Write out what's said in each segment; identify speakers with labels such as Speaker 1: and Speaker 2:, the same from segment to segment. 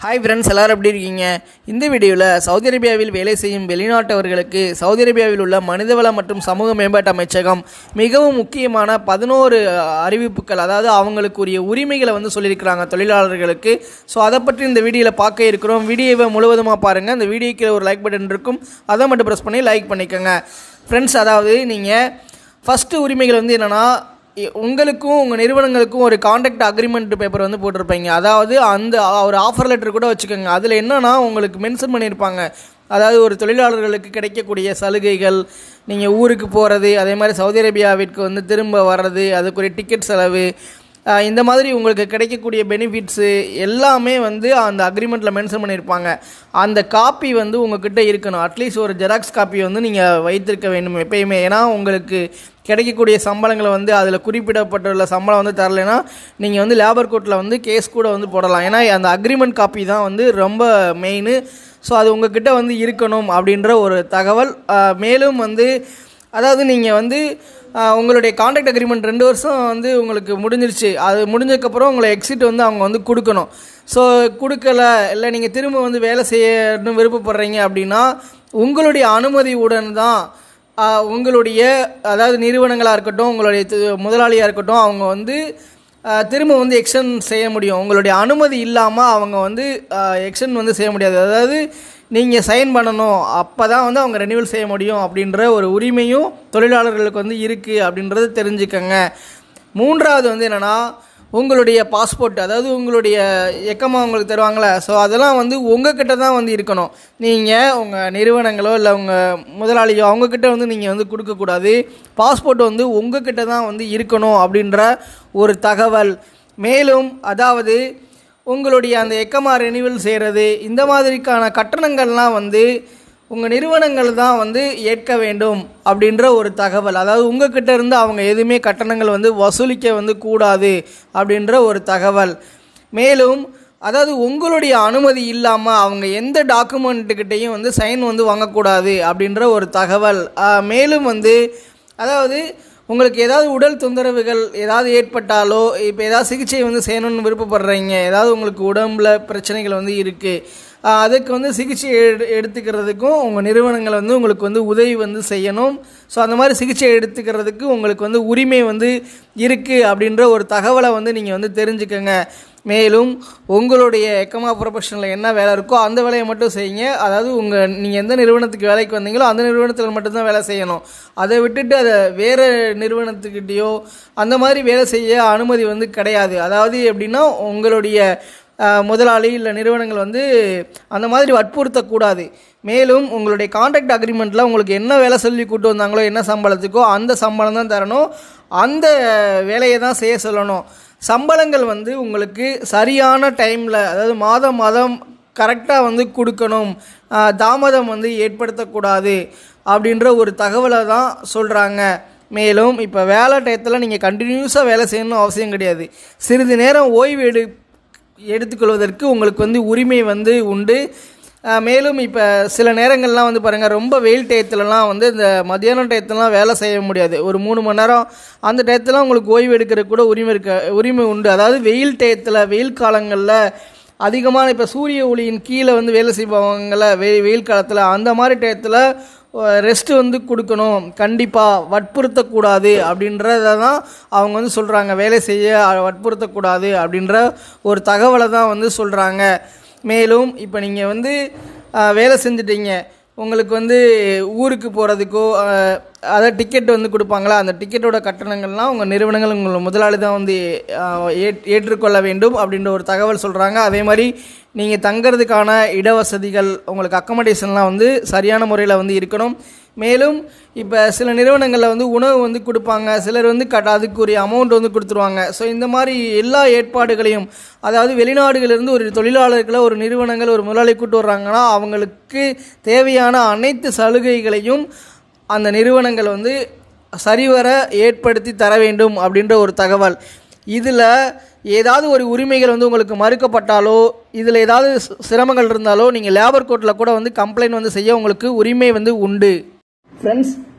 Speaker 1: hi friends எல்லாரும் எப்படி இருக்கீங்க இந்த வீடியோவில் சவுதி அரேபியாவில் வேலை செய்யும் வெளிநாட்டவர்களுக்கு சவுதி அரேபியாவில் உள்ள மனிதவள மற்றும் சமூக மேம்பாட்டு அமைச்சகம் மிகவும் முக்கியமான பதினோரு அறிவிப்புகள் அதாவது அவங்களுக்குரிய உரிமைகளை வந்து சொல்லியிருக்கிறாங்க தொழிலாளர்களுக்கு ஸோ அதை பற்றி இந்த வீடியோவில் பார்க்க இருக்கிறோம் வீடியோவை முழுவதுமாக பாருங்கள் இந்த வீடியோக்கு ஒரு லைக் பட்டன் இருக்கும் அதை மட்டும் ப்ரெஸ் பண்ணி லைக் பண்ணிக்கோங்க ஃப்ரெண்ட்ஸ் அதாவது நீங்கள் ஃபஸ்ட்டு உரிமைகள் வந்து என்னென்னா இ- உங்களுக்கும் உங்கள் நிறுவனங்களுக்கும் ஒரு கான்ட்ராக்ட் அக்ரிமெண்ட் பேப்பர் வந்து போட்டிருப்பீங்க அதாவது அந்த அ- ஒரு ஆஃபர் லெட்டர் கூட வச்சுக்கோங்க அதில் என்னன்னா உங்களுக்கு மென்ஷன் பண்ணியிருப்பாங்க அதாவது ஒரு தொழிலாளர்களுக்கு கிடைக்கக்கூடிய சலுகைகள் நீங்கள் ஊருக்கு போகிறது அதே மாதிரி சவுதி அரேபியாவிற்கு வந்து திரும்ப வர்றது அதுக்குரிய டிக்கெட் செலவு அஹ் இந்த மாதிரி உங்களுக்கு கிடைக்கக்கூடிய பெனிஃபிட்ஸு எல்லாமே வந்து அந்த அக்ரிமெண்ட்டில் மென்ஷன் பண்ணியிருப்பாங்க அந்த காப்பி வந்து உங்ககிட்ட இருக்கணும் அட்லீஸ்ட் ஒரு ஜெராக்ஸ் காப்பி வந்து நீங்கள் வைத்திருக்க வேண்டும் எப்பயுமே ஏன்னா உங்களுக்கு கிடைக்கக்கூடிய சம்பளங்களை வந்து அதில் குறிப்பிடப்பட்டுள்ள சம்பளம் வந்து தரலைன்னா நீங்கள் வந்து லேபர் கோர்ட்டில் வந்து கேஸ் கூட வந்து போடலாம் ஏன்னா அந்த அக்ரிமெண்ட் காப்பி தான் வந்து ரொம்ப மெயின் ஸோ அது உங்ககிட்ட வந்து இருக்கணும் அப்படின்ற ஒரு தகவல் அஹ் மேலும் வந்து அதாவது நீங்கள் வந்து ஆஹ், உங்களுடைய கான்ட்ராக்ட் அக்ரிமெண்ட் ரெண்டு வருஷம் வந்து உங்களுக்கு முடிஞ்சிருச்சு அது முடிஞ்சதுக்கப்புறம் உங்களை எக்ஸிட் வந்து அவங்க வந்து கொடுக்கணும் ஸோ கொடுக்கல இல்லை நீங்கள் திரும்ப வந்து வேலை செய்யணும்னு விருப்பப்படுறீங்க அப்படின்னா உங்களுடைய அனுமதியுடன் தான் ஆஹ், உங்களுடைய அதாவது நிறுவனங்களாக இருக்கட்டும் உங்களுடைய து- முதலாளியாக இருக்கட்டும் அவங்க வந்து ஆஹ், திரும்ப வந்து எக்ஸ்டன் செய்ய முடியும் உங்களுடைய அனுமதி இல்லாமல் அவங்க வந்து எக்ஸ்டன் வந்து செய்ய முடியாது அதாவது நீங்கள் சைன் பண்ணணும் அப்போ தான் வந்து அவங்க ரெனியூவல் செய்ய முடியும் அப்படின்ற ஒரு உரிமையும் தொழிலாளர்களுக்கு வந்து இருக்குது அப்படின்றத தெரிஞ்சுக்கங்க மூன்றாவது வந்து என்னென்னா உங்களுடைய பாஸ்போர்ட் அதாவது உங்களுடைய எக்கமா உங்களுக்கு தருவாங்களே ஸோ அதெல்லாம் வந்து உங்ககிட்ட தான் வந்து இருக்கணும் நீங்கள் உங்கள் நிறுவனங்களோ இல்லை உங்கள் முதலாளியோ அவங்கக்கிட்ட வந்து நீங்கள் வந்து கொடுக்கக்கூடாது பாஸ்போர்ட் வந்து உங்ககிட்ட தான் வந்து இருக்கணும் அப்படின்ற ஒரு தகவல் மேலும் அதாவது உங்களுடைய அந்த எக்கமா ரெனிவல் செய்கிறது இந்த மாதிரிக்கான கட்டணங்கள்லாம் வந்து உங்கள் நிறுவனங்கள் தான் வந்து ஏற்க வேண்டும் அப்படின்ற ஒரு தகவல் அதாவது உங்ககிட்ட இருந்து அவங்க எதுவுமே கட்டணங்கள் வந்து வசூலிக்க வந்து கூடாது அப்படின்ற ஒரு தகவல் மேலும் அதாவது உங்களுடைய அனுமதி இல்லாமல் அவங்க எந்த டாக்குமெண்ட்டுக்கிட்டையும் வந்து சைன் வந்து வாங்கக்கூடாது அப்படின்ற ஒரு தகவல் ஆஹ் மேலும் வந்து அதாவது உங்களுக்கு ஏதாவது உடல் தொந்தரவுகள் ஏதாவது ஏற்பட்டாலோ இப்போ ஏதாவது சிகிச்சை வந்து செய்யணும்னு விருப்பப்படுறீங்க ஏதாவது உங்களுக்கு உடம்புல பிரச்சனைகள் வந்து இருக்குது அதுக்கு வந்து சிகிச்சை எடு எடுத்துக்கிறதுக்கும் உங்கள் நிறுவனங்கள் வந்து உங்களுக்கு வந்து உதவி வந்து செய்யணும் ஸோ அந்த மாதிரி சிகிச்சை எடுத்துக்கிறதுக்கு உங்களுக்கு வந்து உரிமை வந்து இருக்குது அப்படின்ற ஒரு தகவலை வந்து நீங்கள் வந்து தெரிஞ்சுக்கங்க மேலும் உங்களுடைய எக்கமா ப்ரொஃபஷனில் என்ன வேலை இருக்கோ அந்த வேலையை மட்டும் செய்யுங்க அதாவது உங்கள் நீங்கள் எந்த நிறுவனத்துக்கு வேலைக்கு வந்தீங்களோ அந்த நிறுவனத்தில் மட்டும்தான் வேலை செய்யணும் அதை விட்டுட்டு அதை வேறு நிறுவனத்துக்கிட்டேயோ அந்த மாதிரி வேலை செய்ய அனுமதி வந்து கிடையாது அதாவது எப்படின்னா உங்களுடைய அஹ், முதலாளி இல்லை நிறுவனங்கள் வந்து அந்த மாதிரி வற்புறுத்தக்கூடாது மேலும் உங்களுடைய கான்ட்ராக்ட் அக்ரிமெண்ட்டில் உங்களுக்கு என்ன வேலை சொல்லி கூட்டு வந்தாங்களோ என்ன சம்பளத்துக்கோ அந்த சம்பளம் தான் தரணும் அந்த வேலையை தான் செய்ய சொல்லணும் சம்பளங்கள் வந்து உங்களுக்கு சரியான டைமில் அதாவது மாதம் மாதம் கரெக்டாக வந்து கொடுக்கணும் ஆஹ் தாமதம் வந்து ஏற்படுத்தக்கூடாது அப்படின்ற ஒரு தகவலை தான் சொல்கிறாங்க மேலும் இப்போ வேலை டயத்தில் நீங்கள் கண்டினியூஸாக வேலை செய்யணும்னு அவசியம் கிடையாது சிறிது நேரம் ஓய்வு எடு எடுத்துக்கொள்வதற்கு உங்களுக்கு வந்து உரிமை வந்து உண்டு ஆஹ் மேலும் இப்போ சில நேரங்கள்லாம் வந்து பாருங்கள் ரொம்ப வெயில் டயத்துலலாம் வந்து இந்த மத்தியானம் டயத்துலலாம் வேலை செய்ய முடியாது ஒரு மூணு மணி நேரம் அந்த டயத்துலாம் உங்களுக்கு ஓய்வு எடுக்கிறதுக்கு கூட உரிமை இருக்க உரிமை உண்டு அதாவது வெயில் டயத்தில் வெயில் காலங்களில் அதிகமான இப்போ சூரிய ஒளியின் கீழே வந்து வேலை செய்வாங்கள்ல வெயில் வெயில் காலத்தில் அந்த மாதிரி டயத்தில் ரெஸ்ட் வந்து கொடுக்கணும் கண்டிப்பாக வற்புறுத்தக்கூடாது அப்படின்றத தான் அவங்க வந்து சொல்கிறாங்க வேலை செய்ய வற்புறுத்தக்கூடாது அப்படின்ற ஒரு தகவலை தான் வந்து சொல்கிறாங்க மேலும் இப்போ நீங்கள் வந்து அஹ், வேலை செஞ்சிட்டீங்க உங்களுக்கு வந்து ஊருக்கு போகிறதுக்கோ அதாவது டிக்கெட் வந்து கொடுப்பாங்களா அந்த டிக்கெட்டோட கட்டணங்கள்லாம் உங்கள் நிறுவனங்கள் உங்கள் முதலாளி தான் வந்து அஹ், ஏற்- ஏற்றுக்கொள்ள வேண்டும் அப்படின்ற ஒரு தகவல் சொல்கிறாங்க அதே மாதிரி நீங்கள் தங்கறதுக்கான இடவசதிகள் உங்களுக்கு அக்கமடேஷன்லாம் வந்து சரியான முறையில் வந்து இருக்கணும் மேலும் இப்போ சில நிறுவனங்களில் வந்து உணவு வந்து கொடுப்பாங்க சிலர் வந்து கட்ட அதுக்குரிய அமௌண்ட் வந்து கொடுத்துருவாங்க ஸோ இந்த மாதிரி எல்லா ஏற்பாடுகளையும் அதாவது வெளிநாடுகளிலிருந்து ஒரு தொழிலாளர்களை ஒரு நிறுவனங்கள் ஒரு முதலாளி கூட்டு வர்றாங்கன்னா அவங்களுக்கு தேவையான அனைத்து சலுகைகளையும் அந்த நிறுவனங்கள் வந்து சரிவர ஏற்படுத்தி தர வேண்டும் அப்படின்ற ஒரு தகவல் இதில் ஏதாவது ஒரு உரிமைகள் வந்து உங்களுக்கு மறுக்கப்பட்டாலோ இதில் ஏதாவது சி- சிரமங்கள் இருந்தாலோ நீங்கள் லேபர் கோர்ட்டில் கூட வந்து கம்ப்ளைண்ட் வந்து செய்ய உங்களுக்கு உரிமை வந்து உண்டு ஃப்ரெண்ட்ஸ்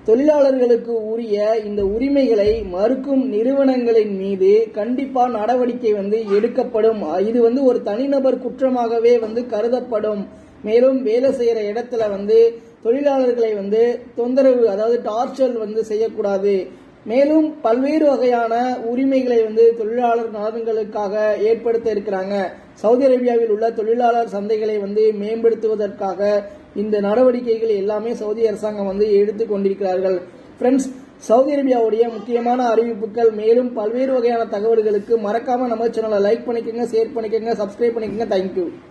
Speaker 1: தொழிலாளர்களுக்கு உரிய இந்த உரிமைகளை மறுக்கும் நிறுவனங்களின் மீது கண்டிப்பா நடவடிக்கை வந்து எடுக்கப்படும் இது வந்து ஒரு தனிநபர் குற்றமாகவே வந்து கருதப்படும் மேலும் வேலை செய்யற இடத்துல வந்து தொழிலாளர்களை வந்து தொந்தரவு அதாவது டார்ச்சர் வந்து செய்யக்கூடாது மேலும் பல்வேறு வகையான உரிமைகளை வந்து தொழிலாளர் நலன்களுக்காக ஏற்படுத்த இருக்கிறாங்க சவுதி அரேபியாவில் உள்ள தொழிலாளர் சந்தைகளை வந்து மேம்படுத்துவதற்காக இந்த நடவடிக்கைகள் எல்லாமே சவுதி அரசாங்கம் வந்து எடுத்துக் கொண்டிருக்கிறார்கள் ஃப்ரெண்ட்ஸ் சவுதி அரேபியாவுடைய முக்கியமான அறிவிப்புகள் மேலும் பல்வேறு வகையான தகவல்களுக்கு மறக்காம நம்ம சேனலை லைக் பண்ணிக்கோங்க ஷேர் பண்ணிக்கோங்க சப்ஸ்கிரைப் பண்ணிக்கோங்க தேங்க்யூ